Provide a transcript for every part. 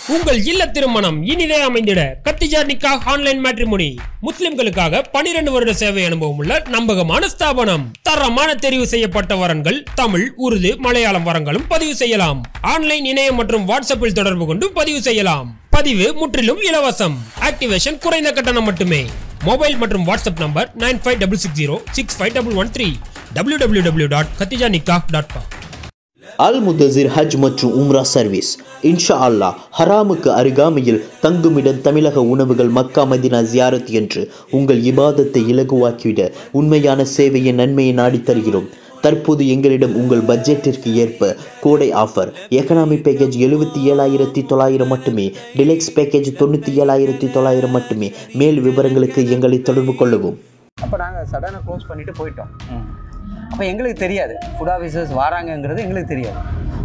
உங்கள் இல்ல திருமணம் இனிதே அமைந்திட கத்திஜா நிக்கா ஆன்லைன் மேட்ரிமோனி முஸ்லிம்களுக்காக 12 வருட சேவை அனுபவம் உள்ள நம்பகமான ஸ்தாபனம் தரமான தெரிவு செய்யப்பட்ட வரன்கள் தமிழ் உருது மலையாளம் வரங்களும் பதிவு செய்யலாம் ஆன்லைன் இணையம் மற்றும் வாட்ஸ்அப்பில் தொடர்பு கொண்டு பதிவு செய்யலாம் பதிவு முற்றிலும் இலவசம் ஆக்டிவேஷன் குறைந்த கட்டணம் மட்டுமே மொபைல் மற்றும் WhatsApp number nine five double six zero six five double one three W W W dot Khadija Nikah dot com அல் முதசிர் ஹஜ் மற்றும் உம்ரா சர்வீஸ் இன்ஷா அல்லாஹ் ஹராமுக்கு அருகாமையில் தங்குமிடம் தமிழக உணவுகள் மக்கா மதினா ஜியாரத் என்று உங்கள் இபாதத்தை இலகுவாக்கிவிட உண்மையான சேவையின் நன்மையை நாடித் தருகிறோம் தற்போது எங்களிடம் உங்கள் பட்ஜெட்டிற்கு ஏற்ப கோடை ஆஃபர் எக்கனாமி பேக்கேஜ் எழுபத்தி ஏழாயிரத்தி தொள்ளாயிரம் மட்டுமே டிலெக்ஸ் பேக்கேஜ் தொண்ணூற்றி ஏழாயிரத்தி தொள்ளாயிரம் மட்டுமே மேல் விவரங்களுக்கு எங்களை தொடர்பு கொள்ளவும் அப்போ நாங்கள் சடனாக க்ளோஸ் பண்ணிட்டு போயிட்டோம் அப்போ எங்களுக்கு தெரியாது ஃபுட் ஆஃபீஸர்ஸ் வராங்கங்கிறது எங்களுக்கு தெரியாது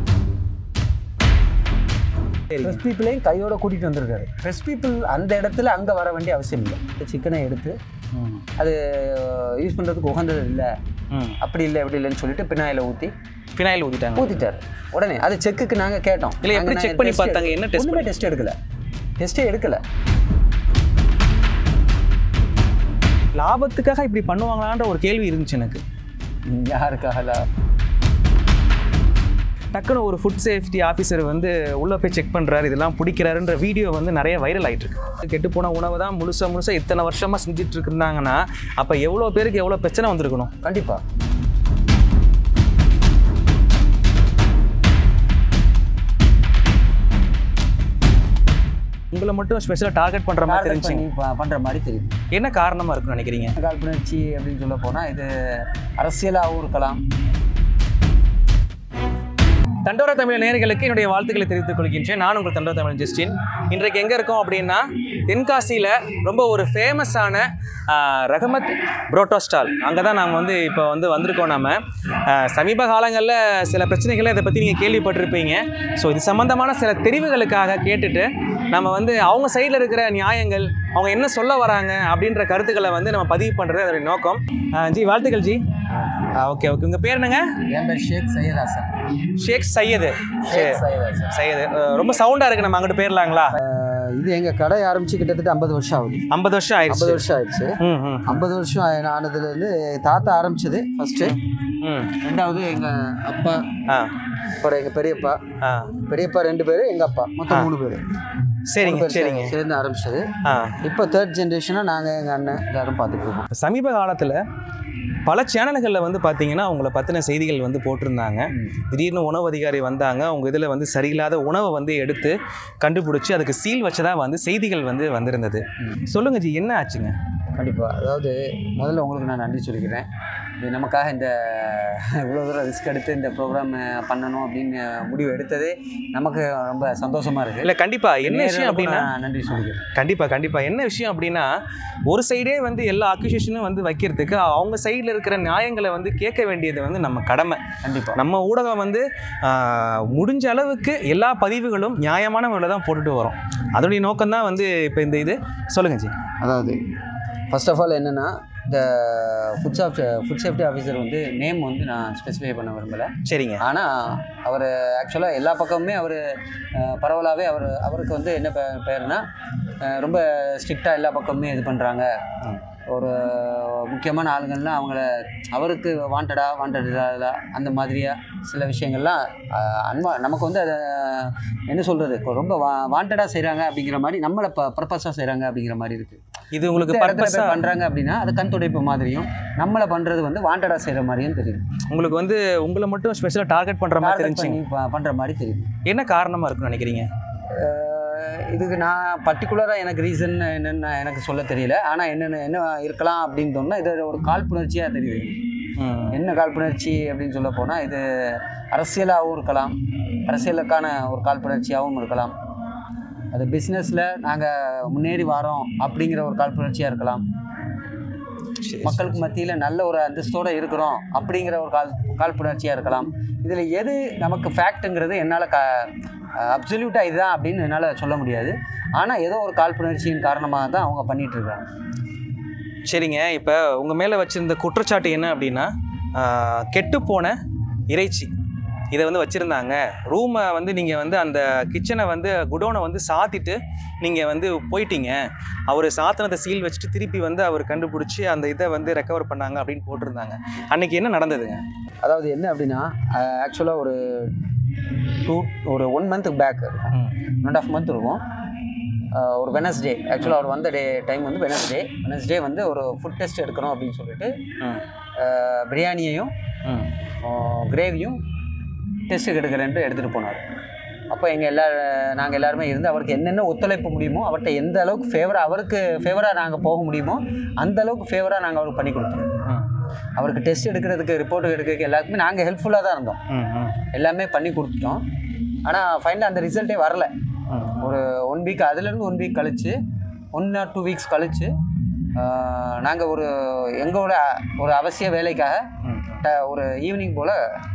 ஃப்ரெஷ் பீப்புளையும் கையோட கூட்டிகிட்டு வந்திருக்காரு ஃப்ரெஷ் பீப்புள் அந்த இடத்துல அங்கே வர வேண்டிய அவசியம் இல்லை சிக்கனை எடுத்து அது யூஸ் பண்ணுறதுக்கு உகந்தது இல்லை அப்படி இல்லை இப்படி இல்லைன்னு சொல்லிட்டு பினாயில் ஊற்றி ஃபினாயில் ஊற்றிட்டாங்க ஊற்றிட்டாரு உடனே அது செக்குக்கு நாங்கள் கேட்டோம் இல்ல, எப்படி நாங்க check பண்ணி test பார்த்தாங்க? என்ன test ஒண்ணுமே பண்ணி? டெஸ்ட் எடுக்கல டெஸ்ட்டே எடுக்கல லாபத்துக்காக இப்படி பண்ணுவாங்களான்ற ஒரு கேள்வி இருந்துச்சு எனக்கு ம், யாருக்காக டக்குன்னு ஒரு ஃபுட் சேஃப்டி ஆஃபீஸர் வந்து உள்ளே போய் செக் பண்ணுறாரு இதெல்லாம் பிடிக்கிறாருன்ற வீடியோ வந்து நிறைய வைரல் ஆயிட்டு இருக்கு கெட்டு போன உணவை தான் முழுசாக முழுசாக இத்தனை வருஷமாக செஞ்சுட்டு இருந்தாங்கன்னா அப்போ எவ்வளோ பேருக்கு எவ்வளோ பிரச்சனை வந்திருக்கணும் கண்டிப்பாக உங்களை மட்டும் ஸ்பெஷலாக டார்கெட் பண்ணுற மாதிரி டார்கெட் தெரிஞ்சுங்க பண்ணி ப- பண்ற மாதிரி தெரியும் என்ன காரணமாக இருக்குன்னு நினைக்கிறீங்க காழ்ப்புணர்ச்சி அப்படின்னு சொல்ல போனால் இது அரசியலாகவும் இருக்கலாம் தண்டோர தமிழ் நேயர்களுக்கு என்னுடைய வாழ்த்துக்களை தெரிவித்துக் கொள்கின்றேன் நான் உங்கள் தண்டோர தமிழ் ஜஸ்டின் இன்றைக்கு எங்கே இருக்கோம் அப்படின்னா தென்காசியில் ரொம்ப ஒரு ஃபேமஸான ரஹமத் புரோட்டோ ஸ்டால் அங்கே தான் நாங்கள் வந்து இப்போ வந்து வந்திருக்கோம் நம்ம ஆஹ், சமீப காலங்களில் சில பிரச்சனைகளை இதை பற்றி நீங்கள் கேள்விப்பட்டிருப்பீங்க ஸோ இது சம்மந்தமான சில தெரிவுகளுக்காக கேட்டுட்டு நம்ம வந்து அவங்க சைடில் இருக்கிற நியாயங்கள் அவங்க என்ன சொல்ல வராங்க அப்படின்ற கருத்துக்களை வந்து நம்ம பதிவு பண்ணுறது அதோடைய நோக்கம் ஆஹ், ஜி வாழ்த்துக்கள் ஜி ஓகே ஓகே உங்கள் பேர் என்னங்க என் பேர் ஷேக் சையத் ஹாசன் ஷேக் சையது ஷேக் சையத் ஹாசன் சையது அஹ் ரொம்ப சவுண்டாக இருக்குது நம்ம அங்கிட்டு போயிடலாங்களா அஹ் இது எங்கள் கடை ஆரம்பிச்சு கிட்டத்தட்ட ஐம்பது வருஷம் ஆகுது ஐம்பது வருஷம் ஐம்பது ஆயிடுச்சு வருஷம் ஆயிடுச்சு ம் ம் ஐம்பது வருஷம் ஆய- ஆனதுலேருந்து தாத்தா ஆரம்பிச்சது ஃபஸ்ட்டு ம் ரெண்டாவது எங்கள் அப்பா ஆ அப்புறம் எங்கள் பெரியப்பா ஆ பெரியப்பா ரெண்டு பேர் எங்கள் அப்பா மொத்தம் மூணு பேர் சரிங்க சரிங்க சேர்ந்து ஆரம்பிச்சது ஆ இப்போ தேர்ட் ஜென்ரேஷனாக நாங்கள் எங்கள் அண்ணன் எல்லாரும் பார்த்துட்டு இருக்கோம் சமீப காலத்தில் பல சேனல்களில் வந்து பார்த்தீங்கன்னா அவங்கள பற்றின செய்திகள் வந்து போட்டிருந்தாங்க திடீர்னு உணவு அதிகாரி வந்தாங்க அவங்க இதில் வந்து சரியில்லாத உணவை வந்து எடுத்து கண்டுபிடிச்சி அதுக்கு சீல் வச்சதா வந்து செய்திகள் வந்து வந்திருந்தது சொல்லுங்க ஜி என்ன ஆச்சுங்க கண்டிப்பாக அதாவது முதல்ல உங்களுக்கு நான் நன்றி சொல்லிக்கிறேன் இது நமக்காக இந்த இவ்வளோ தூரம் ரிஸ்க் எடுத்து இந்த ப்ரோக்ராம் பண்ணணும் அப்படின்னு முடிவு எடுத்ததே நமக்கு ரொம்ப சந்தோஷமாக இருக்குது இல்லை கண்டிப்பாக என்ன விஷயம் அப்படின்னா நான் நன்றி சொல்லிக்கிறேன் கண்டிப்பாக கண்டிப்பாக என்ன விஷயம் அப்படின்னா ஒரு சைடே வந்து எல்லா அக்யூசேஷனும் வந்து வைக்கிறதுக்கு அவங்க சைடில் இருக்கிற நியாயங்களை வந்து கேட்க வேண்டியது வந்து நம்ம கடமை கண்டிப்பாக நம்ம ஊடகம் வந்து ஆஹ், முடிஞ்ச அளவுக்கு எல்லா பதிவுகளும் நியாயமான முறையில் தான் போட்டுட்டு வரோம் அதோடைய நோக்கம் தான் வந்து இப்போ இந்த இது சொல்லுங்க ஜி அதாவது ஃபர்ஸ்ட் ஆஃப் ஆல் என்னென்னா இந்த food soft food safety officer வந்து நேம் வந்து நான் ஸ்பெசிஃபை பண்ண விரும்பலை சரிங்க ஆனால் அவர் ஆக்சுவலாக எல்லா பக்கமுமே அவர் பரவலாகவே அவர் அவருக்கு வந்து என்ன பே பேருனா அஹ், ரொம்ப ஸ்ட்ரிக்டாக எல்லா பக்கமுமே இது பண்ணுறாங்க ஒரு முக்கியமான ஆளுங்கள்லாம் அவங்கள அவருக்கு வாண்டடா வாண்டடா அந்த மாதிரியா சில விஷயங்கள்லாம் அஹ், அன்வா நமக்கு வந்து அதை என்ன சொல்கிறது ரொம்ப வா வாண்டடாக செய்கிறாங்க அப்படிங்கிற மாதிரி நம்மளை ப பர்பஸாக செய்கிறாங்க அப்படிங்கிற மாதிரி இருக்குது இது உங்களுக்கு பர்பஸாக பண்ணுறாங்க அப்படின்னா அது கண் துடைப்பு மாதிரியும் நம்மளை பண்ணுறது வந்து வாண்டடாக செய்கிற மாதிரியும் தெரியுது உங்களுக்கு வந்து உங்களை மட்டும் ஸ்பெஷலாக டார்கெட் பண்ணுற மாதிரி டார்கெட் தெரிஞ்சுங்க பண்ணி ப- பண்ற மாதிரி தெரியுது என்ன காரணமாக இருக்குன்னு நினைக்கிறீங்க அஹ் இதுக்கு நான் பர்டிகுலராக எனக்கு ரீசன் என்னென்னு எனக்கு சொல்ல தெரியல ஆனால் என்னென்ன என்ன இருக்கலாம் அப்படின்னு சொன்னால் இது ஒரு காழ்ப்புணர்ச்சியாக தெரியுது ம் என்ன காழ்ப்புணர்ச்சி அப்படின்னு சொல்ல போனால் இது அரசியலாகவும் இருக்கலாம் அரசியலுக்கான ஒரு காழ்ப்புணர்ச்சியாகவும் இருக்கலாம் அது பிஸ்னஸில் நாங்கள் முன்னேறி வரோம் அப்படிங்கிற ஒரு காழ்ப்புணர்ச்சியாக இருக்கலாம் சரி, மக்களுக்கு மத்தியில் நல்ல ஒரு அந்தஸ்தோடு இருக்கிறோம் அப்படிங்கிற ஒரு கால் காழ்ப்புணர்ச்சியாக இருக்கலாம் இதில் எது நமக்கு ஃபேக்ட்டுங்கிறது என்னால் க அப்சல்யூட்டாக இதுதான் அப்படின்னு என்னால் சொல்ல முடியாது ஆனால் ஏதோ ஒரு காழ்ப்புணர்ச்சியின் காரணமாக தான் அவங்க பண்ணிட்டு இருக்காங்க சரிங்க இப்போ உங்கள் மேலே வச்சிருந்த குற்றச்சாட்டு என்ன அப்படின்னா கெட்டுப்போன இறைச்சி இதை வந்து வச்சுருந்தாங்க ரூமை வந்து நீங்கள் வந்து அந்த கிச்சனை வந்து குடோனை வந்து சாத்திட்டு நீங்கள் வந்து போயிட்டீங்க அவர் சாத்தினத்தை சீல் வச்சுட்டு திருப்பி வந்து அவர் கண்டுபிடிச்சி அந்த இதை வந்து ரெக்கவர் பண்ணாங்க அப்படின்னு போட்டிருந்தாங்க அன்னைக்கு என்ன நடந்ததுங்க அதாவது என்ன அப்படின்னா ஆக்சுவலாக ஒரு டூ ஒரு ஒன் மந்த்துக்கு பேக் இருக்கும் ம் ஒன் அண்ட் ஆஃப் மந்த் இருக்கும் அஹ் ஒரு வெனஸ்டே ஆக்சுவலாக அவர் வந்த டே டைம் வந்து வெனஸ்டே வெனஸ்டே வந்து ஒரு ஃபுட் டெஸ்ட் எடுக்கணும் அப்படின்னு சொல்லிட்டு ம் அஹ் பிரியாணியையும் ம் கிரேவியும் டெஸ்ட்டுக்கு எடுக்கிறேன்ட்டு எடுத்துகிட்டு போனார் அப்போ எங்கள் எல்லா நாங்கள் எல்லாருமே இருந்து அவருக்கு என்னென்ன ஒத்துழைப்பு முடியுமோ அவர்கிட்ட எந்த அளவுக்கு ஃபேவராக அவருக்கு ஃபேவராக நாங்கள் போக முடியுமோ அந்த அளவுக்கு ஃபேவராக நாங்கள் அவருக்கு பண்ணி கொடுத்தோம் ம் அவருக்கு டெஸ்ட் எடுக்கிறதுக்கு ரிப்போர்ட் எடுக்கிறதுக்கு எல்லாத்துக்குமே நாங்கள் ஹெல்ப்ஃபுல்லாக தான் இருந்தோம் ம் ம் எல்லாமே பண்ணி கொடுத்துட்டோம் ஆனால் ஃபைனலாக அந்த ரிசல்ட்டே வரல ம் ஒரு ஒன் வீக் அதுலேருந்து ஒன் வீக் கழிச்சு ஒன் ஆர் டூ வீக்ஸ் கழிச்சு நாங்கள் ஒரு எங்களோட ஒரு அவசிய வேலைக்காக ம் ட- ஒரு ஈவினிங் போல்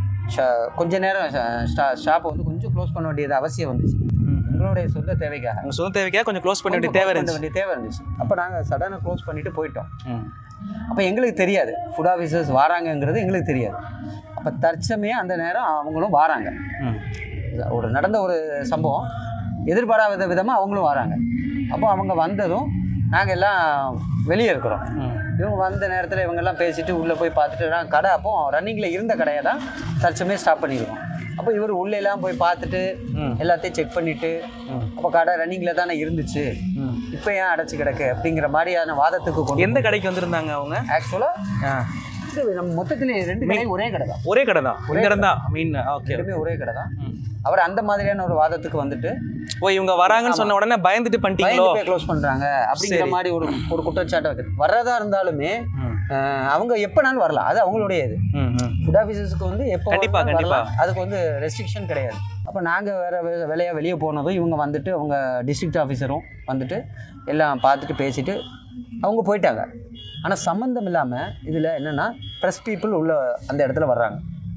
கொஞ்ச நேரம் ஷாப்பை வந்து கொஞ்சம் க்ளோஸ் பண்ண வேண்டியது அவசியம் வந்துச்சு ம் எங்களுடைய சொந்த தேவைக்காக உங்கள் சொந்த தேவைக்காக கொஞ்சம் க்ளோஸ் பண்ண வேண்டிய தேவை கொஞ்சம் close இருந்துச்சு பண்ண வேண்டிய தேவை இருந்துச்சு அப்போ நாங்கள் சடனாக க்ளோஸ் பண்ணிவிட்டு போயிட்டோம் ம் அப்போ எங்களுக்கு தெரியாது ஃபுட் ஆஃபீஸர்ஸ் வராங்கங்கிறது எங்களுக்கு தெரியாது அப்போ தற்சமயம் அந்த நேரம் அவங்களும் வராங்க ம் ஒரு நடந்த ஒரு சம்பவம் எதிர்பாராத விதமாக அவங்களும் வராங்க அப்போ அவங்க வந்ததும் நாங்கள் எல்லாம் வெளியே இருக்கிறோம் ம் இவங்க வந்த நேரத்தில் இவங்கெல்லாம் பேசிட்டு உள்ளே போய் பார்த்துட்டு நான் கடை அப்போ ரன்னிங்கில் இருந்த கடையை தான் தற்சமயம் ஸ்டாப் பண்ணியிருக்கோம் அப்போ இவர் உள்ளே எல்லாம் போய் பார்த்துட்டு ம். எல்லாத்தையும் செக் பண்ணிவிட்டு ம். அப்போ கடை ரன்னிங்கில் தானே இருந்துச்சு ம் இப்போ ஏன் அடைச்சி கிடக்கு அப்படிங்கிற மாதிரியான வாதத்துக்கு கொண்டு எந்த கடைக்கு வந்திருந்தாங்க அவங்க ஆக்சுவலாக ஆ இது நம்ம மொத்தத்தில் ரெண்டு கடை ஒரே கடை தான் ஒரே கடை தான் இந்த இடம் தான் மீன் ஓகே ரெண்டுமே ஒரே கடை தான் ம். அவர் அந்த மாதிரியான ஒரு வாதத்துக்கு வந்துட்டு ஓ இவங்க வராங்கன்னு சொன்ன உடனே பயந்துட்டு பண்ணிட்டீங்களோ பயந்து போய் க்ளோஸ் பண்ணுறாங்க அப்படிங்கிற சரி. மாதிரி ஒரு ஒரு குற்றச்சாட்டு வைக்கிறது வர்றதா இருந்தாலுமே ம் அஹ், அவங்க எப்போனாலும் வரலாம் அது அவங்களுடைய இது ம் ம் ஃபுட் ஆஃபீஸர்ஸுக்கு வந்து எப்போ கண்டிப்பா, வேணாலும் கண்டிப்பா. வரலாம். அதுக்கு வந்து ரெஸ்ட்ரிக்ஷன் கிடையாது அப்போ நாங்கள் வேறு வே வேலையாக வெளியே போனதும் இவங்க வந்துட்டு அவங்க டிஸ்ட்ரிக்ட் ஆஃபீஸரும் வந்துட்டு எல்லாம் பார்த்துட்டு பேசிட்டு அவங்க போயிட்டாங்க ஆனால் சம்மந்தம் இல்லாமல் இதில் என்னென்னா ப்ரெஸ் பீப்புள் உள்ள அந்த இடத்துல வர்றாங்க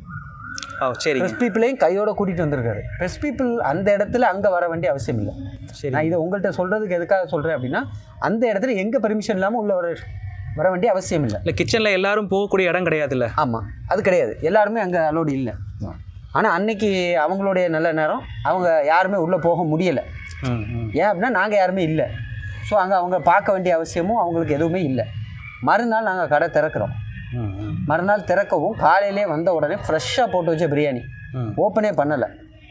ஓ சரிங்க ப்ரெஸ் பீப்புளையும் கையோட கூட்டிகிட்டு வந்திருக்காரு ப்ரெஸ் பீப்புள் அந்த இடத்துல அங்கே வர வேண்டிய அவசியம் இல்லை சரி நான் இதை உங்கள்கிட்ட சொல்கிறதுக்கு எதுக்காக சொல்கிறேன் அப்படின்னா அந்த இடத்துல எங்கள் பெர்மிஷன் இல்லாமல் உள்ள வர வர வேண்டிய அவசியம் இல்லை இல்லை கிச்சனில் எல்லாரும் போகக்கூடிய இடம் கிடையாதுல்ல ஆமாம் அது கிடையாது எல்லாருமே அங்கே அலோடு இல்லை ஆனால் அன்னைக்கு அவங்களுடைய நல்ல நேரம் அவங்க யாருமே உள்ளே போக முடியலை ம் ம் ஏன் அப்படின்னா நாங்கள் யாருமே இல்லை ஸோ அங்கே அவங்க பார்க்க வேண்டிய அவசியமும் அவங்களுக்கு எதுவுமே இல்லை மறுநாள் நாங்கள் கடை திறக்கிறோம் ம் ம் மறுநாள் திறக்கவும் காலையிலே வந்த உடனே ஃப்ரெஷ்ஷாக போட்டு வச்ச பிரியாணி ம். ஓப்பனே பண்ணலை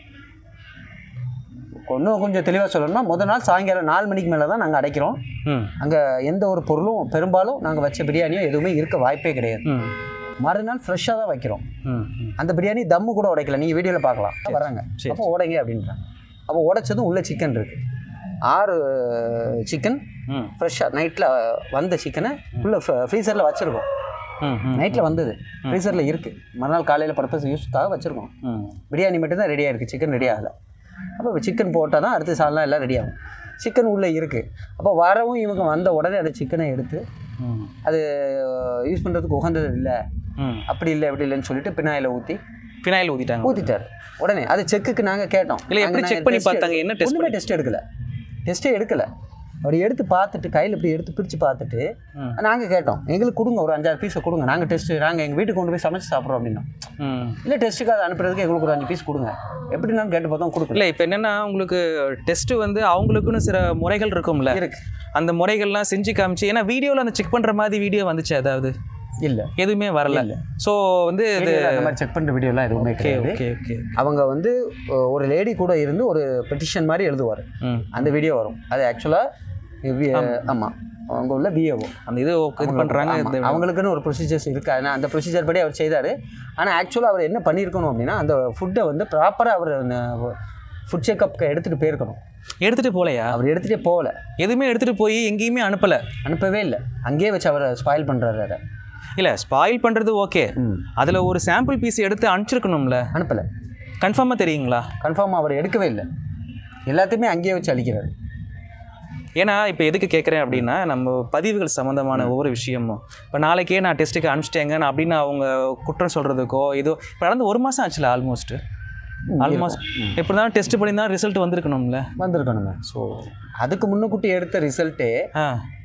இன்னும் கொஞ்சம் தெளிவாக சொல்லணும்னா முதல் நாள் சாயங்காலம் நாலு மணிக்கு மேலே தான் நாங்கள் அடைக்கிறோம் ம் அங்கே எந்த ஒரு பொருளும் பெரும்பாலும் நாங்கள் வச்ச பிரியாணியோ எதுவுமே இருக்க வாய்ப்பே கிடையாது ம் மறுநாள் ஃப்ரெஷ்ஷாக தான் வைக்கிறோம் ம் ம் அந்த பிரியாணி தம்மு கூட உடைக்கல நீங்கள் வீடியோவில் பார்க்கலாம் வராங்க சரி. அப்போ உடைங்க அப்படின்றாங்க அப்போ உடைச்சதும் உள்ள சிக்கன் இருக்குது ஆறு சிக்கன் ம் ஃப்ரெஷ்ஷாக நைட்டில் வந்த சிக்கனை உள்ள ஃப்ரீசரில் வச்சுருக்கோம் ம் ம் நைட்டில் வந்தது ஃப்ரீசரில் இருக்குது மறுநாள் காலையில் பர்பஸ் யூஸ்க்காக வச்சுருக்கோம் ம் பிரியாணி மட்டும்தான் ரெடி ஆயிருக்கு சிக்கன் ரெடி ஆகலை அப்போ சிக்கன் போட்டால் தான் அடுத்த சால்லாம் எல்லாம் ரெடி ஆகும் சிக்கன் உள்ளே இருக்குது அப்போ வரவும் இவங்க வந்த உடனே அந்த சிக்கனை எடுத்து ம் அது யூஸ் பண்ணுறதுக்கு உகந்தது இல்லை ம் அப்படி இல்லை இப்படி இல்லைன்னு சொல்லிட்டு பின்னாயில் ஊற்றி ஃபினாயில் ஊற்றிட்டாங்க ஊற்றிட்டார் உடனே அது செக்குக்கு நாங்கள் கேட்டோம் இல்ல, எப்படி நாங்க check பண்ணி test பார்த்தாங்க? என்ன test ஒண்ணுமே டெஸ்ட் எடுக்கல டெஸ்ட்டே எடுக்கல அவர் எடுத்து பார்த்துட்டு கையில் இப்படி எடுத்து பிரித்து பார்த்துட்டு ம். நாங்கள் கேட்டோம் எங்களுக்கு கொடுங்க ஒரு அஞ்சாறு பீஸை கொடுங்க நாங்கள் டெஸ்ட்டு நாங்கள் எங்கள் வீட்டுக்கு கொண்டு போய் சமைச்சு சாப்பிட்றோம் அப்படின்னா ம் இல்லை டெஸ்ட்டுக்கு அதை அனுப்புறதுக்கு எங்களுக்கு ஒரு அஞ்சு பீஸ் கொடுங்க எப்படினாலும் கேட்டு பார்த்தோம் கொடுக்கல இல்லை இப்போ என்னென்னா உங்களுக்கு டெஸ்ட்டு வந்து அவங்களுக்குன்னு சில முறைகள் இருக்கும்ல இருக்கு அந்த முறைகள்லாம் செஞ்சு காமிச்சு ஏன்னா வீடியோவில் அந்த செக் பண்ணுற மாதிரி வீடியோ வந்துச்சு அதாவது இல்லை எதுவுமே வரல இல்ல. ஸோ வந்து இது அந்த மாதிரி செக் பண்ணுற வீடியோலாம் எதுவுமே ஓகே கிடையாது ஓகே ஓகே அவங்க வந்து அஹ், ஒரு லேடி கூட இருந்து ஒரு பெட்டிஷன் மாதிரி எழுதுவார் ம் அந்த வீடியோ வரும் அது ஆக்சுவலாக ஆமாம் அவங்க உள்ள பிஏஓ அந்த இது இது பண்ணுறாங்க இந்த அவங்களுக்குன்னு ஒரு ப்ரொசீஜர்ஸ் இருக்குது அதனால் அந்த ப்ரொசீஜர் படி அவர் செய்தார் ஆனால் ஆக்சுவலாக அவர் என்ன பண்ணியிருக்கணும் அப்படின்னா அந்த ஃபுட்டை வந்து ப்ராப்பராக அவர் ஃபுட் செக்கப்க்கு எடுத்துகிட்டு போயிருக்கணும் எடுத்துகிட்டு போகலையா அவர் எடுத்துகிட்டே போகல எதுவுமே எடுத்துகிட்டு போய் எங்கேயுமே அனுப்பலை அனுப்பவே இல்லை அங்கேயே வச்சு அவரை ஸ்பாயில் பண்ணுறாரு அதை இல்லை ஸ்பாயில் பண்ணுறது ஓகே ம் அதில் ஒரு சாம்பிள் பீஸ் எடுத்து அனுப்பிச்சிருக்கணும்ல அனுப்பலை கன்ஃபார்மாக தெரியுங்களா கன்ஃபார்மாக அவர் எடுக்கவே இல்லை எல்லாத்தையுமே அங்கேயே வச்சு அழிக்கிறாரு ஏன்னா இப்போ எதுக்கு கேட்குறேன் அப்படின்னா நம்ம பதிவுகள் சம்மந்தமான ஒவ்வொரு விஷயமும் இப்போ நாளைக்கே நான் டெஸ்ட்டுக்கு அனுப்பிச்சிட்டேங்கன்னு அப்படின்னு அவங்க குற்றம் சொல்கிறதுக்கோ இதோ இப்போ நடந்து ஒரு மாதம் ஆச்சுல ஆல்மோஸ்ட் ஆல்மோஸ்ட் எப்படி இருந்தாலும் டெஸ்ட் பண்ணி தான் ரிசல்ட் வந்திருக்கணும்ல வந்திருக்கணுங்க ஸோ அதுக்கு முன்னுக்கூட்டி எடுத்த ரிசல்ட்டே ஆ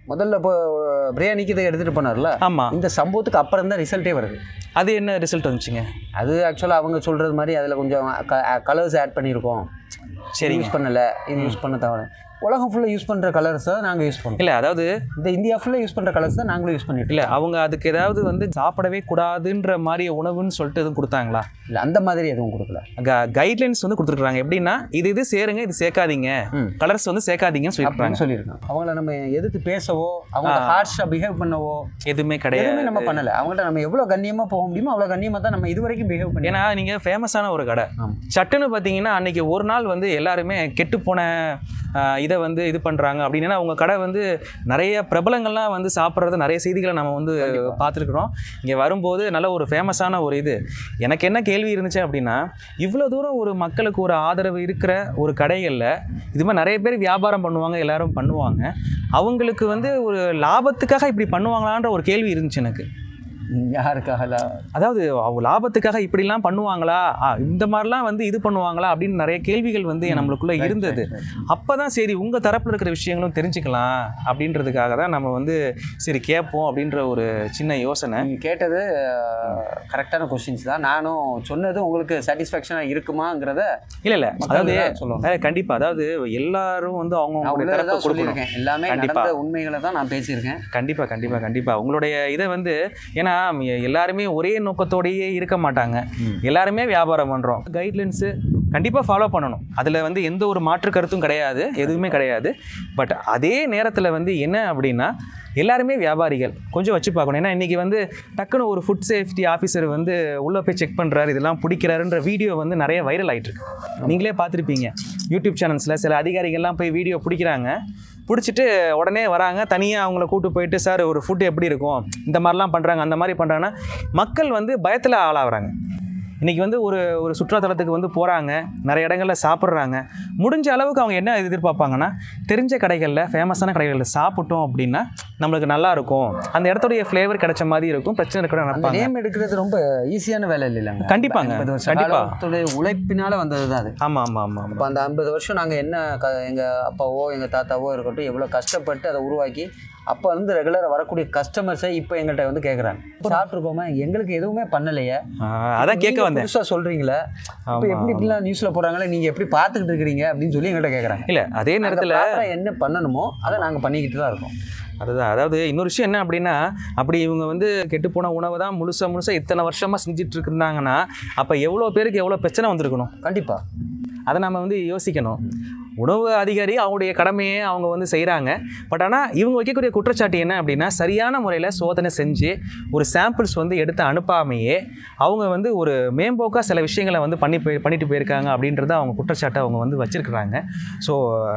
முதல்ல இப்போ பிரியாணிக்கு இதை எடுத்துகிட்டு போனார்ல ஆமாம் இந்த சம்பவத்துக்கு அப்புறம் தான் ரிசல்ட்டே வருது அது என்ன ரிசல்ட் வந்துச்சுங்க அது ஆக்சுவலாக அவங்க சொல்கிறது மாதிரி அதில் கொஞ்சம் கலர்ஸ் ஆட் பண்ணியிருக்கோம் சரிங்க யூஸ் பண்ணலை இது யூஸ் பண்ண தவிர உலகம் ஃபுல்லாக யூஸ் பண்ணுற கலர்ஸ் தான் நாங்கள் யூஸ் பண்ணுறோம் இல்லை அதாவது இந்த இந்தியா ஃபுல்லாக யூஸ் பண்ணுற கலர்ஸ் தான் நாங்களும் யூஸ் பண்ணிட்டு இல்லை அவங்க அதுக்கு ஏதாவது வந்து சாப்பிடவே கூடாதுன்ற மாதிரி உணவுன்னு சொல்லிட்டு எதுவும் கொடுத்தாங்களா இல்லை அந்த மாதிரி எதுவும் கொடுக்கல கைட்லைன்ஸ் வந்து கொடுத்துருக்காங்க எப்படின்னா இது இது சேருங்க இது சேர்க்காதீங்க ம். கலர்ஸ் வந்து சேர்க்காதீங்கன்னு சொல்லியிருக்காங்க அப்படின்னு சொல்லியிருக்கோம் அவங்கள நம்ம எதிர்த்து பேசவோ அவங்க ஹார்ஷாக பிஹேவ் பண்ணவோ எதுவுமே கிடையாது எதுவுமே நம்ம பண்ணலை அவங்கள்ட்ட நம்ம எவ்வளோ கண்ணியமாக போக முடியுமோ அவ்வளோ கண்ணியமாக தான் நம்ம இது வரைக்கும் பிஹேவ் பண்ணி ஏன்னா நீங்கள் ஃபேமஸான ஒரு கடை ஆமா. சட்டுன்னு பார்த்தீங்கன்னா அன்னைக்கு ஒரு நாள் வந்து எல்லாருமே கெட்டுப்போன ஆஹ், இதை வந்து இது பண்ணுறாங்க அப்படின்னா உங்கள் கடை வந்து நிறைய பிரபலங்கள்லாம் வந்து சாப்பிட்றது நிறைய செய்திகளை நம்ம வந்து பார்த்துருக்குறோம் இங்கே வரும்போது நல்ல ஒரு ஃபேமஸான ஒரு இது எனக்கு என்ன கேள்வி இருந்துச்சு அப்படின்னா இவ்வளோ தூரம் ஒரு மக்களுக்கு ஒரு ஆதரவு இருக்கிற ஒரு கடைகளில் இது மாதிரி நிறைய பேர் வியாபாரம் பண்ணுவாங்க எல்லாரும் பண்ணுவாங்க அவங்களுக்கு வந்து ஒரு லாபத்துக்காக இப்படி பண்ணுவாங்களான்ற ஒரு கேள்வி இருந்துச்சு எனக்கு யாருக்காக அதாவது அவங்க லாபத்துக்காக இப்படிலாம் பண்ணுவாங்களா ஆ, இந்த மாதிரிலாம் வந்து இது பண்ணுவாங்களா அப்படின்னு நிறைய கேள்விகள் வந்து நம்மளுக்குள்ள இருந்தது அப்போ தான் சரி உங்கள் தரப்பில் இருக்கிற விஷயங்களும் தெரிஞ்சுக்கலாம் அப்படின்றதுக்காக தான் நம்ம வந்து சரி கேட்போம் அப்படின்ற ஒரு சின்ன யோசனை நீங்கள் கேட்டது கரெக்டான கொஸ்டின்ஸ் தான் நானும் சொன்னது உங்களுக்கு சாட்டிஸ்ஃபேக்ஷனாக இருக்குமாங்கிறத இல்லை இல்லை அதாவது மக்கள் தான் சொல்லுவாங்க அஹ், கண்டிப்பா அதாவது எல்லாரும் வந்து நான் அவங்கவுங்களுடைய உள்ளதை தரப்பை தான் கொடுக்கணும் சொல்லியிருக்கேன் எல்லாமே கண்டிப்பா. நடந்த உண்மைகளை தான் நான் பேசியிருக்கேன் கண்டிப்பாக கண்டிப்பாக கண்டிப்பாக உங்களுடைய இதை வந்து ஏன்னா எ- எல்லாருமே ஒரே நோக்கத்தோடையே இருக்க மாட்டாங்க எல்லாருமே வியாபாரம் பண்ணுறோம் கைட்லைன்ஸு கண்டிப்பாக ஃபாலோ பண்ணணும் அதில் வந்து எந்த ஒரு மாற்று கருத்தும் கிடையாது எதுவுமே கிடையாது பட் அதே நேரத்தில் வந்து என்ன அப்படின்னா எல்லாருமே வியாபாரிகள் கொஞ்சம் வச்சு பார்க்கணும் ஏன்னா இன்றைக்கி வந்து டக்குன்னு ஒரு ஃபுட் சேஃப்டி ஆஃபீஸர் வந்து உள்ளே போய் செக் பண்ணுறாரு இதெல்லாம் பிடிக்கிறாருன்ற வீடியோ வந்து நிறைய வைரல் ஆயிட்டு இருக்கு நீங்களே பார்த்துருப்பீங்க யூடியூப் சேனல்ஸில் சில அதிகாரிகள்லாம் போய் வீடியோ பிடிக்கிறாங்க பிடிச்சிட்டு உடனே வராங்க தனியாக அவங்கள கூட்டு போயிட்டு சார் ஒரு ஃபுட் எப்படி இருக்கும் இந்த மாதிரிலாம் பண்ணுறாங்க அந்த மாதிரி பண்ணுறாங்கன்னா மக்கள் வந்து பயத்தில் ஆளாகிறாங்க இன்றைக்கி வந்து ஒரு ஒரு சுற்றுலாத்தலத்துக்கு வந்து போகிறாங்க நிறைய இடங்களில் சாப்பிட்றாங்க முடிஞ்ச அளவுக்கு அவங்க என்ன எதிர்பார்ப்பாங்கன்னா தெரிஞ்ச கடைகளில் ஃபேமஸான கடைகளில் சாப்பிட்டோம் அப்படின்னா நம்மளுக்கு நல்லா இருக்கும் அந்த இடத்துடைய ஃப்ளேவர் கிடைச்ச மாதிரி இருக்கும் பிரச்சனை இருக்க அந்த நினைப்பாங்க நேம் எடுக்கிறது ரொம்ப ஈஸியான வேலை இல்லைங்க கண்டிப்பாங்க. ஐம்பது வருஷ கண்டிப்பா. காலத்துடைய உழைப்பினால வந்தது தான் அது ஆமாம் ஆமாம் ஆமாம் இப்போ அந்த ஐம்பது வருஷம் நாங்கள் என்ன க எங்கள் அப்பாவோ எங்கள் தாத்தாவோ இருக்கட்டும் எவ்வளோ கஷ்டப்பட்டு அதை உருவாக்கி அப்போ வந்து ரெகுலராக வரக்கூடிய கஸ்டமர்ஸை இப்போ எங்கள்கிட்ட வந்து கேட்குறாங்க சாப்பிட்ருக்கோமா எங்களுக்கு எதுவுமே பண்ணலையே அதான் கேட்க வந்தேன் புதுசாக சொல்கிறீங்களே இப்போ ஆமா, எப்படி இப்படிலாம் நியூஸில் போடுறாங்களே நீங்கள் எப்படி பார்த்துக்கிட்டு இருக்கிறீங்க அப்படின்னு சொல்லி எங்கள்கிட்ட கேட்குறாங்க இல்லை அதே நேரத்தில் என்ன பண்ணணுமோ அதை நாங்கள் பண்ணிக்கிட்டு தான் இருக்கோம் அதுதான் அதாவது இன்னொரு விஷயம் என்ன அப்படின்னா அப்படி இவங்க வந்து கெட்டுப்போன உணவை தான் முழுசாக முழுசாக இத்தனை வருஷமாக செஞ்சுட்டு இருந்தாங்கன்னா அப்போ எவ்வளோ பேருக்கு எவ்வளோ பிரச்சனை வந்திருக்கணும் கண்டிப்பாக அதை நம்ம வந்து யோசிக்கணும் உணவு அதிகாரி அவங்களுடைய கடமையை அவங்க வந்து செய்கிறாங்க பட் ஆனால் இவங்க வைக்கக்கூடிய குற்றச்சாட்டு என்ன அப்படின்னா சரியான முறையில் சோதனை செஞ்சு ஒரு சாம்பிள்ஸ் வந்து எடுத்து அனுப்பாமையே அவங்க வந்து ஒரு மேம்போக்காக சில விஷயங்களை வந்து பண்ணி போய் பண்ணிட்டு போயிருக்காங்க அப்படின்றத அவங்க குற்றச்சாட்டை அவங்க வந்து வச்சுருக்குறாங்க ஸோ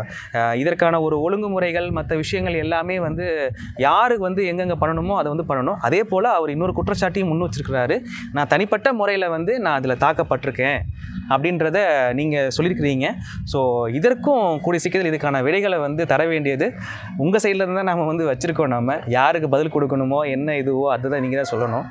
இதற்கான ஒரு ஒழுங்குமுறைகள் மற்ற விஷயங்கள் எல்லாமே வந்து யாருக்கு வந்து எங்கெங்கே பண்ணணுமோ அதை வந்து பண்ணணும் அதே போல் அவர் இன்னொரு குற்றச்சாட்டையும் முன் வச்சிருக்கிறாரு நான் தனிப்பட்ட முறையில் வந்து நான் அதில் தாக்கப்பட்டிருக்கேன் அப்படின்றத நீங்கள் சொல்லியிருக்கிறீங்க ஸோ இதற்கும் கூடிய சீக்கிரத்தில் இதுக்கான விடைகளை வந்து தர வேண்டியது உங்கள் சைடில் இருந்தால் நம்ம வந்து வச்சுருக்கோம் நம்ம யாருக்கு பதில் கொடுக்கணுமோ என்ன இதுவோ அதுதான் நீங்கள் தான் சொல்லணும்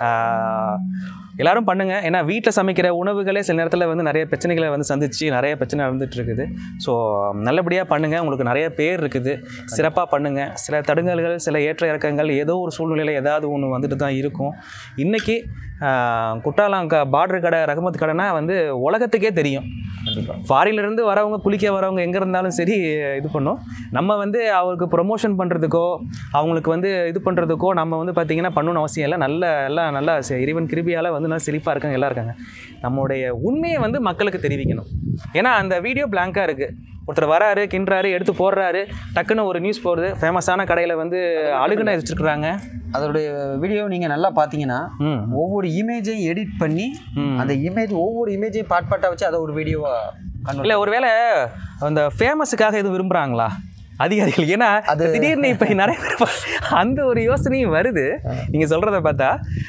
ஆஹ், எல்லாரும் பண்ணுங்கள் ஏன்னா வீட்டில் சமைக்கிற உணவுகளே சில நேரத்தில் வந்து நிறைய பிரச்சனைகளை வந்து சந்திச்சு நிறைய பிரச்சனை நடந்துட்டு இருக்குது ஸோ நல்லபடியாக பண்ணுங்கள் உங்களுக்கு நிறைய பேர் இருக்குது சிறப்பாக பண்ணுங்கள் சில தடுங்கல்கள் சில ஏற்ற இறக்கங்கள் ஏதோ ஒரு சூழ்நிலையில் ஏதாவது ஒன்று வந்துட்டு தான் இருக்கும் இன்றைக்கி குட்டாலம் க பார்டர் கடை ரகமத் கடைனா வந்து உலகத்துக்கே தெரியும் ஃபாரின்லேருந்து வரவங்க குளிக்க வரவங்க எங்கே இருந்தாலும் சரி இது பண்ணோம் நம்ம வந்து அவருக்கு ப்ரொமோஷன் பண்ணுறதுக்கோ அவங்களுக்கு வந்து இது பண்ணுறதுக்கோ நம்ம வந்து பார்த்திங்கன்னா பண்ணணும்னு அவசியம் இல்லை நல்ல எல்லாம் நல்லா செ- இறைவன் கிருபியால் வந்து நல்லா செழிப்பாக இருக்காங்க எல்லாம் இருக்காங்க நம்மளுடைய உண்மையை வந்து மக்களுக்கு தெரிவிக்கணும் ஏன்னா அந்த வீடியோ பிளாங்காக இருக்குது ஒருத்தர் வராரு கிண்டுறாரு எடுத்து போடுறாரு டக்குன்னு ஒரு நியூஸ் போடுது ஃபேமஸான கடையில் வந்து அழுகுனை வச்சுருக்குறாங்க அதோடைய வீடியோ நீங்கள் நல்லா பார்த்தீங்கன்னா ம் ஒவ்வொரு இமேஜையும் எடிட் பண்ணி ம். அந்த இமேஜ் ஒவ்வொரு இமேஜையும் பார்ட் பார்ட்டாக வச்சு அதை ஒரு வீடியோவாக கன்வெர்ட் இல்லை ஒருவேளை அந்த ஃபேமஸுக்காக எதுவும் விரும்புகிறாங்களா அதிகாரிகள் ஏன்னா அது- திடீர்னு இப்போ நிறைய பேர் பா- அந்த ஒரு யோசனையும் வருது நீங்கள் சொல்கிறத பார்த்தா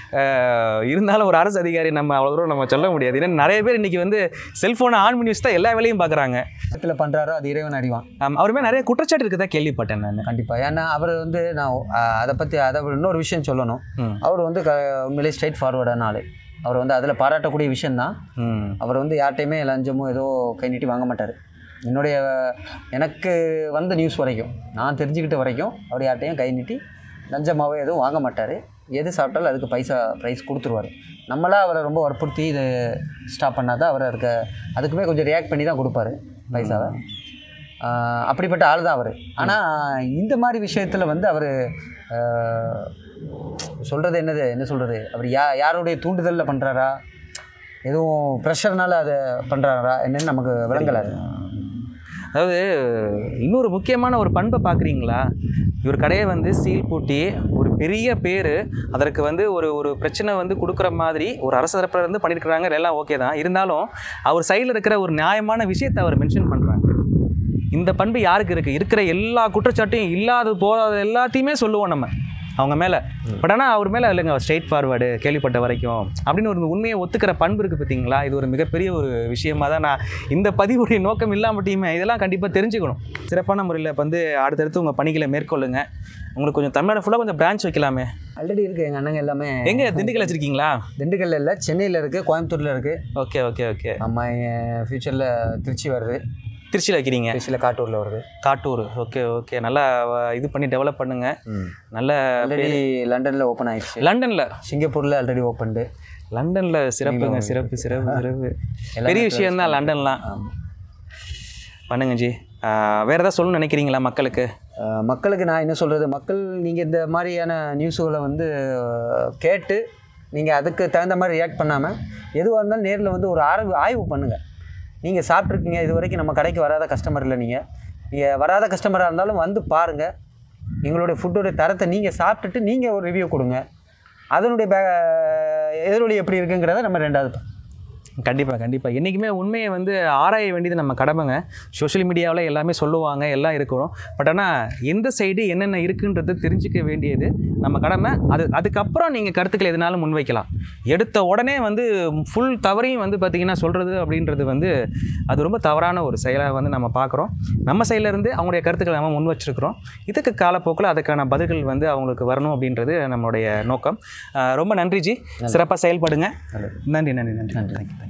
அஹ், இருந்தாலும் ஒரு அரசு அதிகாரி நம்ம அவ்வளோ தூரம் நம்ம சொல்ல முடியாது ஏன்னா நிறைய பேர் இன்றைக்கி வந்து செல்ஃபோனை ஆன் பண்ணி வச்சு தான் எல்லா வேலையும் பார்க்குறாங்க இடத்துல பண்ணுறாரோ அது இறைவன் அறிவான் அவருமே நிறைய குற்றச்சாட்டு இருக்கதா கேள்விப்பட்டேன் நான் கண்டிப்பாக ஏன்னா அவர் வந்து நான் அஹ், அதை பற்றி அதை விட இன்னொரு விஷயம் சொல்லணும் ம் அவர் வந்து க உண்மையிலே ஸ்ட்ரைட் ஃபார்வர்டான ஆள் அவர் வந்து அதில் பாராட்டக்கூடிய விஷயந்தான் ம் அவர் வந்து யார்ட்டையுமே லஞ்சமோ ஏதோ கை நீட்டி வாங்க மாட்டார் என்னுடைய எனக்கு வந்த நியூஸ் வரைக்கும் நான் தெரிஞ்சுக்கிட்ட வரைக்கும் அவர் யார்ட்டையும் கை நீட்டி லஞ்சமாவோ எதுவும் வாங்க மாட்டார் எது சாப்பிட்டாலும் அதுக்கு பைசா ப்ரைஸ் கொடுத்துருவாரு நம்மளா அவரை ரொம்ப வற்புறுத்தி இது ஸ்டாப் பண்ணால் தான் அவர் அதுக்கு அதுக்குமே கொஞ்சம் ரியாக்ட் பண்ணி தான் கொடுப்பாரு பைசாவை ஆஹ் அப்படிப்பட்ட ஆள் தான் அவர் ஆனால் இந்த மாதிரி விஷயத்தில் வந்து அவர் சொல்கிறது என்னது என்ன சொல்கிறது அவர் யா யாருடைய தூண்டுதலில் பண்ணுறாரா எதுவும் ப்ரெஷர்னால அதை பண்ணுறாரா என்னன்னு நமக்கு விளங்கலை அது. அதாவது இன்னொரு முக்கியமான ஒரு பண்பை பார்க்குறீங்களா இவர் கடையை வந்து சீல் பூட்டி ஒரு பெரிய பேர் அதற்கு வந்து ஒரு ஒரு பிரச்சனை வந்து கொடுக்குற மாதிரி ஒரு அரசு தரப்புல இருந்து பண்ணியிருக்கிறாங்க எல்லாம் ஓகே தான் இருந்தாலும் அவர் சைடில் இருக்கிற ஒரு நியாயமான விஷயத்தை அவர் மென்ஷன் பண்ணுறாங்க இந்த பண்பு யாருக்கு இருக்குது இருக்கிற எல்லா குற்றச்சாட்டையும் இல்லாத போகாத எல்லாத்தையுமே சொல்லுவோம் நம்ம அவங்க மேலே பட் ஆனால் அவர் மேலே இல்லைங்க ஸ்ட்ரெயிட் ஃபார்வர்டு கேள்விப்பட்ட வரைக்கும் அப்படின்னு ஒரு உண்மையை ஒத்துக்கிற பண்பு இருக்குது பார்த்தீங்களா இது ஒரு மிகப்பெரிய ஒரு விஷயமா தான் நான் இந்த பதிவுடைய நோக்கம் இல்லாமட்டியுமே இதெல்லாம் கண்டிப்பாக தெரிஞ்சுக்கணும் சிறப்பான முறையில் இப்போ வந்து அடுத்தடுத்து உங்கள் பணிகளை மேற்கொள்ளுங்க உங்களுக்கு கொஞ்சம் தமிழ்நாடு ஃபுல்லாக கொஞ்சம் பிரான்ச் வைக்கலாமே ஆல்ரெடி இருக்குது எங்கள் அண்ணங்க எல்லாமே எங்கே திண்டுக்கல் வச்சிருக்கீங்களா திண்டுக்கல்ல இல்லை சென்னையில் இருக்குது கோயம்புத்தூரில் இருக்குது ஓகே ஓகே ஓகே நம்ம ஃப்யூச்சரில் திருச்சி வருது திருச்சியில் வைக்கிறீங்க திருச்சியில் காட்டூரில் வருது காட்டூர் ஓகே ஓகே நல்லா அஹ், இது பண்ணி டெவலப் பண்ணுங்க நல்ல ஆல்ரெடி லண்டனில் ஓப்பன் ஆயிடுச்சு லண்டனில் சிங்கப்பூரில் ஆல்ரெடி ஓப்பன்டு லண்டனில் சிறப்புங்க சிறப்பு சிறப்பு சிறப்பு பெரிய விஷயம் தான் லண்டன்லாம் பண்ணுங்க ஜி ஆஹ் வேற ஏதாவது சொல்லணும்னு நினைக்கிறீங்களா மக்களுக்கு அஹ் மக்களுக்கு நான் என்ன சொல்கிறது மக்கள் நீங்கள் இந்த மாதிரியான நியூஸுகளை வந்து அஹ், கேட்டு நீங்கள் அதுக்கு தகுந்த மாதிரி ரியாக்ட் பண்ணாமல் எதுவாக இருந்தாலும் நேரில் வந்து ஒரு ஆய்வு ஆய்வு பண்ணுங்கள் நீங்கள் சாப்பிட்ருக்கீங்க இது வரைக்கும் நம்ம கடைக்கு வராத கஸ்டமர் இல்லை நீங்கள் நீங்கள் வராத கஸ்டமராக இருந்தாலும் வந்து பாருங்கள் எங்களுடைய ஃபுட்டோடைய தரத்தை நீங்கள் சாப்பிட்டுட்டு நீங்கள் ஒரு ரிவ்யூ கொடுங்க அதனுடைய பே எதிரொலி எப்படி இருக்குங்கிறத நம்ம ரெண்டாவது பா- கண்டிப்பாக கண்டிப்பாக என்றைக்குமே உண்மையை வந்து ஆராய வேண்டியது நம்ம கடமைங்க சோஷியல் மீடியாவில் எல்லாமே சொல்லுவாங்க எல்லாம் இருக்கணும் பட் ஆனால் எந்த சைடு என்னென்ன இருக்குன்றது தெரிஞ்சுக்க வேண்டியது நம்ம கடமை அது அதுக்கப்புறம் நீங்கள் கருத்துக்கள் எதுனாலும் முன்வைக்கலாம் எடுத்த உடனே வந்து ஃபுல் தவறையும் வந்து பார்த்திங்கன்னா சொல்கிறது அப்படின்றது வந்து அது ரொம்ப தவறான ஒரு செயலாக வந்து நம்ம பார்க்குறோம் நம்ம side ல இருந்து அவங்களுடைய கருத்துக்களை நம்ம முன் வச்சிருக்கிறோம் இதுக்கு காலப்போக்கில் அதுக்கான பதில்கள் வந்து அவங்களுக்கு வரணும் அப்படின்றது நம்மளுடைய நோக்கம் ஆஹ் ரொம்ப நன்றி ஜி சிறப்பாக செயல்படுங்க நன்றி நன்றி நன்றி நன்றி